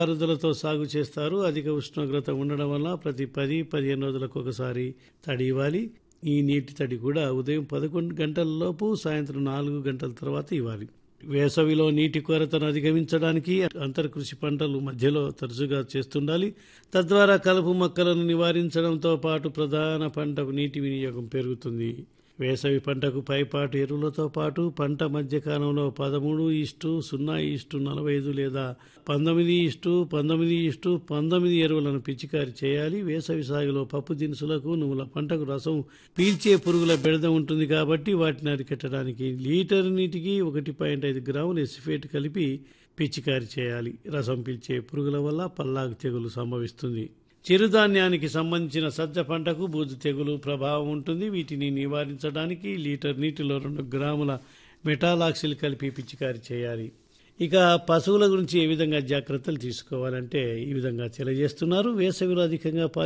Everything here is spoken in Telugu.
పారుదలతో సాగు చేస్తారు అధిక ఉష్ణోగ్రత ఉండడం వల్ల ప్రతి పది పదిహేను రోజులకు ఒకసారి తడి ఇవ్వాలి ఈ నీటి తడి కూడా ఉదయం పదకొండు గంటల లోపు సాయంత్రం నాలుగు గంటల తర్వాత ఇవ్వాలి వేసవిలో నీటి కొరతను అధిగమించడానికి అంతర కృషి పంటలు మధ్యలో తరచుగా చేస్తుండాలి తద్వారా కలుపు మొక్కలను నివారించడంతో పాటు ప్రధాన పంటకు నీటి వినియోగం పెరుగుతుంది వేసవి పంటకు పైపాటు ఎరువులతో పాటు పంట మధ్య కాలంలో పదమూడు ఇష్టు సున్నా ఇష్టు నలభై ఐదు లేదా పంతొమ్మిది ఇష్టు పంతొమ్మిది ఇష్టు పంతొమ్మిది ఎరువులను పిచికారి చేయాలి వేసవి సాగులో పప్పు దినుసులకు నువ్వుల పంటకు రసం పీల్చే పురుగుల బెడద ఉంటుంది కాబట్టి వాటిని అరికట్టడానికి లీటర్ నీటికి ఒకటి పాయింట్ ఐదు గ్రాములు ఎసిఫేట్ కలిపి పిచికారి చేయాలి రసం పీల్చే పురుగుల వల్ల పల్లాకు తెగులు సంభవిస్తుంది చిరుధాన్యానికి సంబంధించిన సజ్జ పంటకు బూజు తెగులు ప్రభావం ఉంటుంది వీటిని నివారించడానికి లీటర్ నీటిలో రెండు గ్రాముల మెటాలాక్సిల్ కలిపి పిచికారి చేయాలి ఇక పశువుల గురించి ఏ విధంగా జాగ్రత్తలు తీసుకోవాలంటే ఈ విధంగా తెలియజేస్తున్నారు వేసవిలో అధికంగా